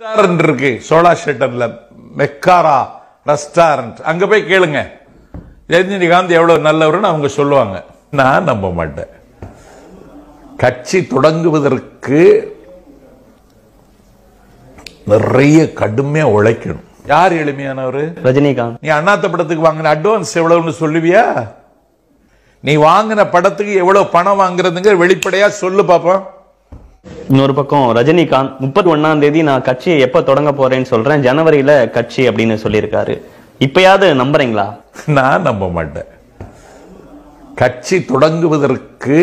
Restaurant இருக்கு Chola ஷெட்டர்ல மெக்காரா restaurant அங்க போய் கேளுங்க ரஜினிகாந்த் எவ்வளவு நல்லவர்னு அவங்க சொல்லுவாங்க நான் நம்ப மாட்டேன் கட்சி தொடங்குவதற்கு நிறைய கடுமையா உழைக்கணும் யார் எளிமையானவர் ரஜினிகாந்த் நீ அண்ணாத்த படத்துக்கு வாங்கின அட்வான்ஸ் எவ்வளவுன்னு சொல்லுவியா நீ வாங்கின படத்துக்கு எவ்வளவு பணம் வாங்குறதுங்க வெளிப்படையா சொல்லு பாப்போம் இன்னொரு பக்கம் ரஜினிகாந்த் முப்பத்தி ஒன்னாம் தேதி நான் கட்சியை எப்ப தொடங்க போறேன்னு சொல்றேன் ஜனவரியில கட்சி அப்படின்னு சொல்லியிருக்காரு இப்பயாவது நம்புறீங்களா நான் நம்ப மாட்டேன் கட்சி தொடங்குவதற்கு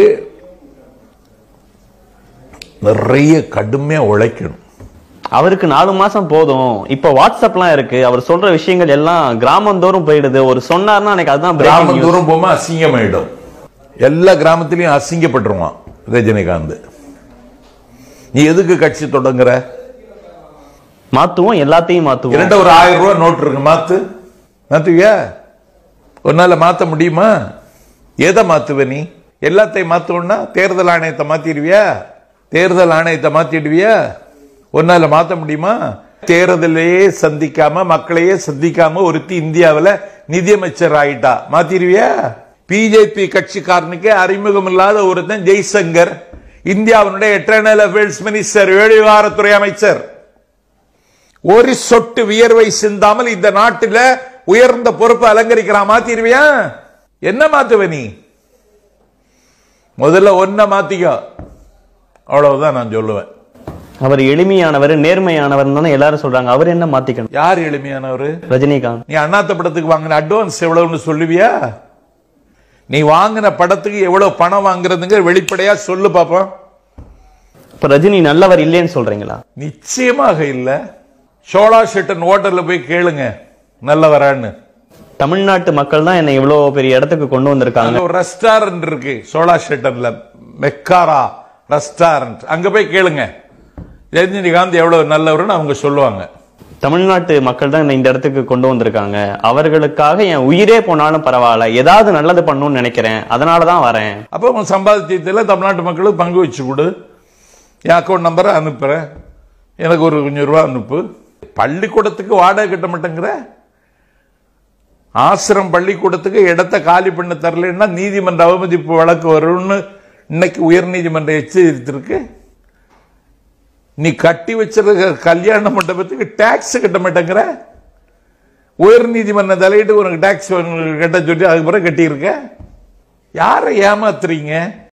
நிறைய கடுமையா உழைக்கணும் அவருக்கு நாலு மாசம் போதும் இப்ப வாட்ஸ்அப்லாம் இருக்கு அவர் சொல்ற விஷயங்கள் எல்லாம் கிராமந்தோறும் போயிடுது ஒரு சொன்னார்னா எனக்கு அதுதான் breaking கிராமம் news. தூரம் போமா அசிங்கமாயிடும் எல்லா கிராமத்திலையும் அசிங்கப்பட்டுருவான் ரஜினிகாந்த் நீ எதுக்கு கட்சி தொடங்குற மாத்துவோம் எல்லாத்தையும் மாத்துவோம் இரண்டு ஒரு ஆயிரம் ரூபாய் நோட்டு இருக்கு மாத்து மாத்துவியா உன்னால மாத்த முடியுமா எதை மாத்துவ நீ எல்லாத்தையும் மாத்தணும்னா தேர்தல் ஆணையத்தை மாத்திடுவியா தேர்தல் ஆணையத்தை மாத்திடுவியா உன்னால மாத்த முடியுமா தேர்தலையே சந்திக்காம மக்களையே சந்திக்காம ஒருத்தி இந்தியாவுல நிதியமைச்சர் ஆயிட்டா மாத்திடுவியா பிஜேபி கட்சிக்காரனுக்கு அறிமுகம் இல்லாத ஒருத்தன் ஜெய்சங்கர் இந்தியாவினுடைய எட்டர்னல் அஃபேர்ஸ் மினிஸ்டர் வெளிவிவகாரத்துறை அமைச்சர் ஒரு சொட்டு வியர்வை சிந்தாமல் இந்த நாட்டில் உயர்ந்த பொறுப்பு அலங்கரிக்கிறான் மாத்திருவியா என்ன மாத்துவ நீ முதல்ல ஒன்ன மாத்திக்கோ அவ்வளவுதான் நான் சொல்லுவேன் அவர் எளிமையானவர் நேர்மையானவர் தானே எல்லாரும் சொல்றாங்க அவர் என்ன மாத்திக்கணும் யார் எளிமையானவரு ரஜினிகாந்த் நீ அண்ணாத்த படத்துக்கு வாங்கின அட்வான்ஸ் எவ்வளவுன்னு சொல்லுவியா நீ வாங்கின படத்துக்கு எவ்வளவு பணம் வாங்குறதுங்க வெளிப்படையா சொல்லு பாப்போம் இப்ப ரஜினி நல்லவர் இல்லைன்னு சொல்றீங்களா நிச்சயமாக இல்ல சோழா ஷெட்டன் ஹோட்டல்ல போய் கேளுங்க நல்லவரான்னு தமிழ்நாட்டு மக்கள் தான் என்னை இவ்வளவு பெரிய இடத்துக்கு கொண்டு வந்திருக்காங்க அங்க ஒரு ரெஸ்டாரண்ட் இருக்கு சோழா ஷெட்டர்ல மெக்காரா ரெஸ்டாரண்ட் அங்க போய் கேளுங்க ரஜினிகாந்த் எவ்வளவு நல்லவர்னு அவங்க சொல்லுவாங்க தமிழ்நாட்டு மக்கள் தான் என்னை இந்த இடத்துக்கு கொண்டு வந்திருக்காங்க அவர்களுக்காக என் உயிரே போனாலும் பரவாயில்ல ஏதாவது நல்லது பண்ணணும்னு நினைக்கிறேன் அதனால தான் வரேன் அப்போ உன் சம்பாதிச்சதுல தமிழ்நாட்டு மக்களுக்கு பங்கு வச்சு கொடு என் அக்கௌண்ட் நம்பரை அனுப்புறேன் எனக்கு ஒரு கொஞ்சம் ரூபா அனுப்பு பள்ளிக்கூடத்துக்கு வாடகை கட்ட மாட்டேங்கிற ஆசிரம் பள்ளிக்கூடத்துக்கு இடத்த காலி பண்ண தரலன்னா நீதிமன்ற அவமதிப்பு வழக்கு வரும்னு இன்னைக்கு உயர் நீதிமன்றம் எச்சரித்திருக்கு நீ கட்டி வச்சிருக்க கல்யாண மண்டபத்துக்கு டாக்ஸ் கட்ட மாட்டேங்கிற உயர் நீதிமன்றம் தலையிட்டு உனக்கு டாக்ஸ் கட்ட சொல்லி அதுக்கு பிறகு கட்டியிருக்க யாரை ஏமாத்துறீங்க